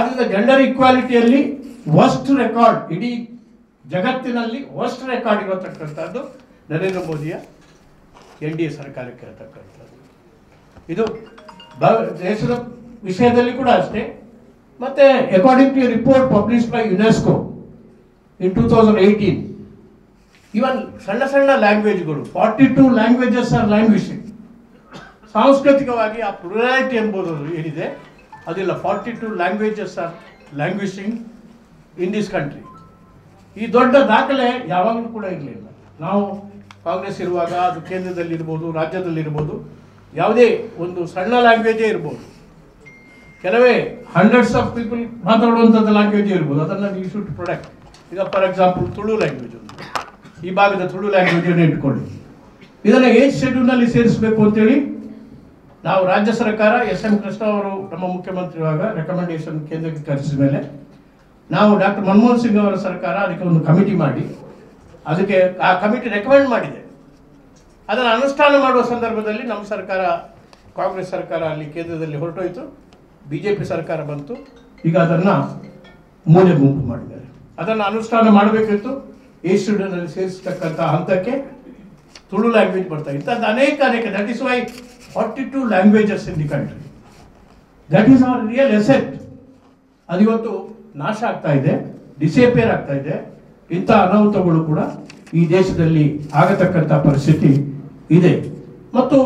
ಆದ್ರಿಂದ gender ಇಕ್ವಾಲಿಟಿಯಲ್ಲಿ worst record ಇಡೀ ಜಗತ್ತಿನಲ್ಲಿ ವರ್ಸ್ಟ್ ರೆಕಾರ್ಡ್ ಇರತಕ್ಕಂಥದ್ದು ನರೇಂದ್ರ ಮೋದಿಯ ಎನ್ ಡಿ ಎ ಸರ್ಕಾರಕ್ಕೆ ಇರತಕ್ಕಂಥದ್ದು ಇದು ಬ- ದೇಶದ ವಿಷಯದಲ್ಲಿ ಕೂಡ ಅಷ್ಟೇ ಮತ್ತೆ according to report publish by UNESCO in two thousand eighteen even ಸಣ್ಣ ಸಣ್ಣ ಲ್ಯಾಂಗ್ವೇಜ್ಗಳು forty two languages are languishing ಸಾಂಸ್ಕೃತಿಕವಾಗಿ ಆ ಪ್ಲುರಾಲಿಟಿ ಎಂಬುದು ಏನಿದೆ ಅದಿಲ್ಲ forty two languages are languishing in this country ಈ ದೊಡ್ಡ ದಾಖಲೆ ಯಾವಾಗಲೂ ಕೂಡ ಇರಲಿಲ್ಲ ನಾವು ಕಾಂಗ್ರೆಸ್ ಇರುವಾಗ ಅದು ಕೇಂದ್ರದಲ್ಲಿರ್ಬೋದು ರಾಜ್ಯದಲ್ಲಿರ್ಬೋದು ಯಾವುದೇ ಒಂದು ಸಣ್ಣ ಲ್ಯಾಂಗ್ವೇಜೇ ಇರ್ಬೋದು ಕೆಲವೇ ಹಂಡ್ರೆಡ್ಸ್ ಆಫ್ ಪೀಪಲ್ ಮಾತಾಡುವಂಥದ್ದು ಲ್ಯಾಂಗ್ವೇಜ್ ಇರ್ಬೋದು ಅದನ್ನು ಯು ಶುಡ್ ಪ್ರೊಡಕ್ಟ್ ಈಗ ಫಾರ್ ಎಕ್ಸಾಂಪಲ್ ತುಳು ಲ್ಯಾಂಗ್ವೇಜ್ ಒಂದು ಈ ಭಾಗದ ತುಳು ಲ್ಯಾಂಗ್ವೇಜನ್ನು ಇಟ್ಕೊಳ್ಳಿ ಇದನ್ನು ಏಜ್ ಶೆಡ್ಯೂಲ್ನಲ್ಲಿ ಸೇರಿಸಬೇಕು ಅಂತೇಳಿ ನಾವು ರಾಜ್ಯ ಸರ್ಕಾರ ಎಸ್ ಎಂ ಕೃಷ್ಣ ಅವರು ನಮ್ಮ ಮುಖ್ಯಮಂತ್ರಿ ಇರುವಾಗ ರೆಕಮೆಂಡೇಶನ್ ಕೇಂದ್ರಕ್ಕೆ ಕರೆಸಿದ ಮೇಲೆ ನಾವು ಡಾಕ್ಟರ್ ಮನಮೋಹನ್ ಸಿಂಗ್ ಅವರ ಸರ್ಕಾರ ಅದಕ್ಕೆ ಒಂದು ಕಮಿಟಿ ಮಾಡಿ ಅದಕ್ಕೆ ಆ ಕಮಿಟಿ ರೆಕಮೆಂಡ್ ಮಾಡಿದೆ ಅದನ್ನು ಅನುಷ್ಠಾನ ಮಾಡುವ ಸಂದರ್ಭದಲ್ಲಿ ನಮ್ಮ ಸರ್ಕಾರ ಕಾಂಗ್ರೆಸ್ ಸರ್ಕಾರ ಅಲ್ಲಿ ಕೇಂದ್ರದಲ್ಲಿ ಹೊರಟೋಯ್ತು ಬಿ ಜೆ ಪಿ ಸರ್ಕಾರ ಬಂತು ಈಗ ಅದನ್ನು ಮೂಲೆ ಗುಂಪು ಮಾಡಿದ್ದಾರೆ ಅದನ್ನು ಅನುಷ್ಠಾನ ಮಾಡಬೇಕಿತ್ತು ಏಜ್ ಶೆಡ್ಯೂಲ್ನಲ್ಲಿ ಸೇರಿಸ್ತಕ್ಕಂಥ ಹಂತಕ್ಕೆ ತುಳು ಲ್ಯಾಂಗ್ವೇಜ್ ಬರ್ತಾ ಇಂಥದ್ದು ಅನೇಕ ಅನೇಕ that is why forty two languages in the country that is our real asset ಅದಿವತ್ತು ನಾಶ ಆಗ್ತಾ ಇದೆ ಡಿಸೇಪಿಯರ್ ಆಗ್ತಾ ಇದೆ ಇಂಥ ಅನಾಹುತಗಳು ಕೂಡ ಈ ದೇಶದಲ್ಲಿ ಆಗತಕ್ಕಂಥ ಪರಿಸ್ಥಿತಿ ಇದೆ ಮತ್ತು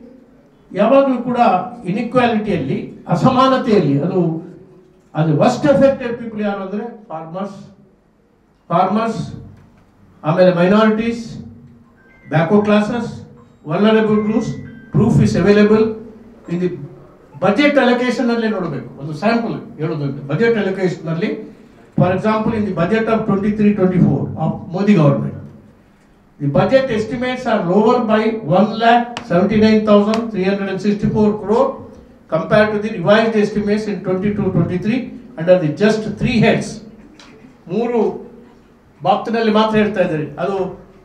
ಯಾವಾಗಲೂ ಕೂಡ ಇನ್ಇಕ್ವಾಲಿಟಿಯಲ್ಲಿ ಅಸಮಾನತೆಯಲ್ಲಿ ಅದು ಅದು ವಸ್ಟ್ ಎಫೆಕ್ಟೆಡ್ ಪೀಪಲ್ ಯಾರು ಅಂದರೆ ಫಾರ್ಮರ್ಸ್ ಫಾರ್ಮರ್ಸ್ ಆಮೇಲೆ minorities backward classes vulnerable groups proof is available in the budget allocation ಅಲ್ಲೇ ನೋಡಬೇಕು ಒಂದು ಸ್ಯಾಂಪಲ್ ಹೇಳೋದಂತೆ ಬಜೆಟ್ ಅಲೋಕೇಶನ್ ಅಲ್ಲಿ for example in the budget of twenty three twenty four of Modi government the budget estimates are lower by one lakh seventy nine thousand three hundred and sixty four crore compared to the revised estimates in twenty two twenty three under the just three heads ಮೂರು ಬಾಪ್ತಿನಲ್ಲಿ ಮಾತ್ರ ಹೇಳ್ತಾ ಇದ್ದಾರೆ ಅದು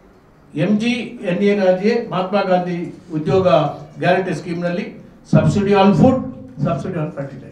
M G N A Gandhi Mahatma Gandhi ಉದ್ಯೋಗ guarantee ಸ್ಕೀಮ್ನಲ್ಲಿ subsidy on food subsidy on fertiliser